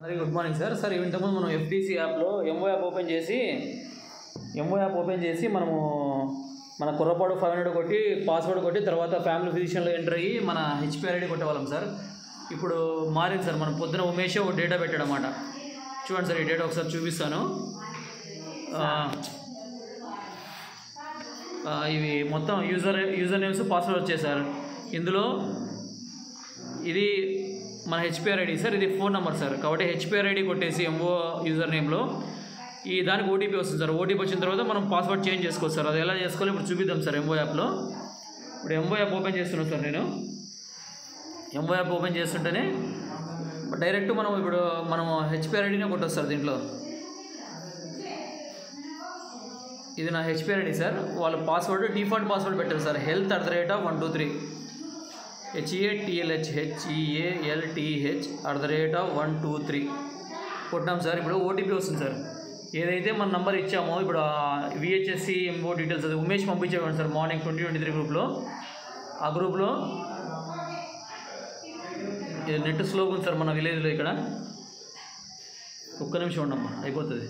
very good morning sir sir ఇంతకుముందు మనం FDC యాప్లో ఎంఓ యాప్ ఓపెన్ చేసి ఎంఓ యాప్ ఓపెన్ చేసి మనము మన కుర్రపాడు ఫైవ్ హండ్రెడ్ కొట్టి పాస్వర్డ్ కొట్టి తర్వాత ఫ్యామిలీ ఫిజిషియన్లో ఎంటర్ అయ్యి మన హెచ్పిఆర్ ఐడి కొట్టేవాళ్ళం సార్ ఇప్పుడు మారింది సార్ మనం పొద్దున ఉమేష్ ఒక డేటా పెట్టాడనమాట చూడండి సార్ ఈ డేటా ఒకసారి చూపిస్తాను ఆ, ఆ, ఇవి మొత్తం యూజర్ యూజర్ నేమ్స్ పాస్వర్డ్ వచ్చాయి సార్ ఇందులో ఇది మన హెచ్పిఆర్ ఐడి సార్ ఇది ఫోన్ నెంబర్ సార్ కాబట్టి హెచ్పిఆర్ ఐడి కొట్టేసి ఎంఓ యూజర్ నేమ్లో ఈ దానికి ఓటీపీ వస్తుంది సార్ ఓటీపీ వచ్చిన తర్వాత మనం పాస్వర్డ్ చేంజ్ చేసుకోవచ్చు సార్ అది ఎలా చేసుకోవాలి ఇప్పుడు చూపిద్దాం సార్ ఎంఓ యాప్లో ఇప్పుడు ఎంఓ యాప్ ఓపెన్ చేస్తున్నాను సార్ నేను ఎంఓ యాప్ ఓపెన్ చేస్తుంటేనే డైరెక్ట్ మనం ఇప్పుడు మనం హెచ్పిఆర్ ఐడినే కొట్టొచ్చు సార్ దీంట్లో ఇది నా హెచ్పిఆర్ ఐడి సార్ వాళ్ళ పాస్వర్డ్ డిఫాల్ట్ పాస్వర్డ్ పెట్టారు sir health at the rate of one two three H E A H E A L T H at the rate of one two three కొట్టాం సార్ ఇప్పుడు ఓటీపీ వస్తుంది సార్ ఏదైతే మన నంబర్ ఇచ్చామో ఇప్పుడు విహెచ్ఎస్సి ఎంఓ డీటెయిల్స్ అది ఉమేష్ పంపించేవాడు sir morning twenty twenty three గ్రూప్లో ఆ గ్రూప్లో ఇది నెట్ స్లోగా ఉంది సార్ మన విలేజ్లో ఇక్కడ ఒక్క నిమిషం ఉండమ్మా అయిపోతుంది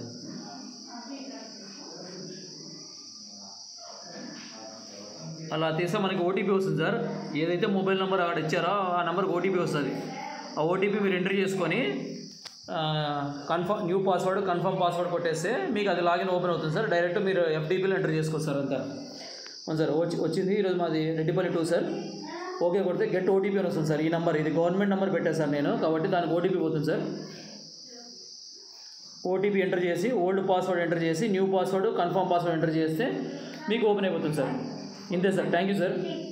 అలా తీస్తే మనకి ఓటీపీ వస్తుంది సార్ ఏదైతే మొబైల్ నెంబర్ అక్కడ ఇచ్చారో ఆ నెంబర్కి ఓటీపీ వస్తుంది ఆ ఓటీపీ మీరు ఎంటర్ చేసుకొని confirm new password confirm password కొట్టేస్తే మీకు అది లాగిన్ ఓపెన్ అవుతుంది సార్ డైరెక్ట్ మీరు ఎఫ్టీపీలో ఎంటర్ చేసుకోవచ్చు సార్ అంతా అవును సార్ వచ్చి వచ్చింది ఈరోజు మాది రెడ్డిపల్లి టూ సార్ ఓకే కొడితే గెట్ ఓటీపీ అని వస్తుంది సార్ ఈ నెంబర్ ఇది గవర్నమెంట్ నెంబర్ పెట్టాను సార్ నేను కాబట్టి దానికి ఓటీపీ పోతుంది సార్ ఓటీపీ ఎంటర్ చేసి ఓల్డ్ పాస్వర్డ్ ఎంటర్ చేసి new password confirm password enter చేస్తే మీకు ఓపెన్ అయిపోతుంది సార్ ఇంతే సార్ థ్యాంక్ యూ సార్